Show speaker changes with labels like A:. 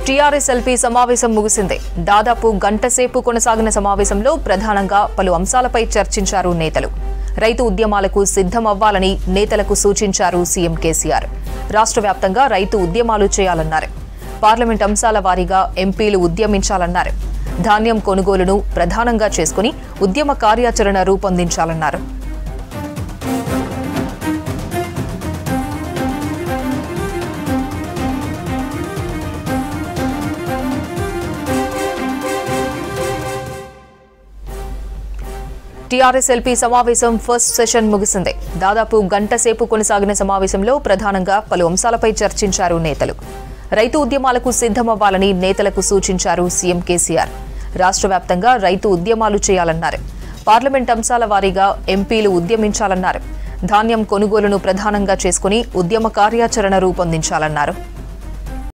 A: TRS LP సమావేశం ముగిసింది దాదాపు గంట సేపు కొనసాగిన సమావేశంలో ప్రధానంగా పలు అంశాలపై చర్చించారు నేతలు రైతు ఉద్యమాలకు సిద్ధం అవ్వాలని నేతలకు సూచించారు సీఎం కేసీఆర్ రాష్ట్ర వ్యాప్తంగా రైతు ఉద్యమాలు చేయాలన్నారు పార్లమెంట్ అంశాల వారీగా ఎంపీలు ఉద్యమించాలన్నారు ధాన్యం కొనుగోలును ప్రధానంగా చేసుకుని ఉద్యమ కార్యాచరణ రూపొందించాలన్నారు టీఆర్ఎస్ ఎల్పీ సమావేశం ఫస్ట్ సెషన్ ముగిసింది దాదాపు గంట సేపు కొనసాగిన సమావేశంలో ప్రధానంగా పలు అంశాలపై చర్చించారు నేతలు రైతు ఉద్యమాలకు సిద్ధమవ్వాలని నేతలకు సూచించారు సీఎం కేసీఆర్ రాష్ట్ర వ్యాప్తంగా రైతు ఉద్యమాలు చేయాలన్నారు పార్లమెంట్ అంశాల వారీగా ఎంపీలు ఉద్యమించాలన్నారు ధాన్యం కొనుగోలును ప్రధానంగా చేసుకుని ఉద్యమ కార్యాచరణ రూపొందించాలన్నారు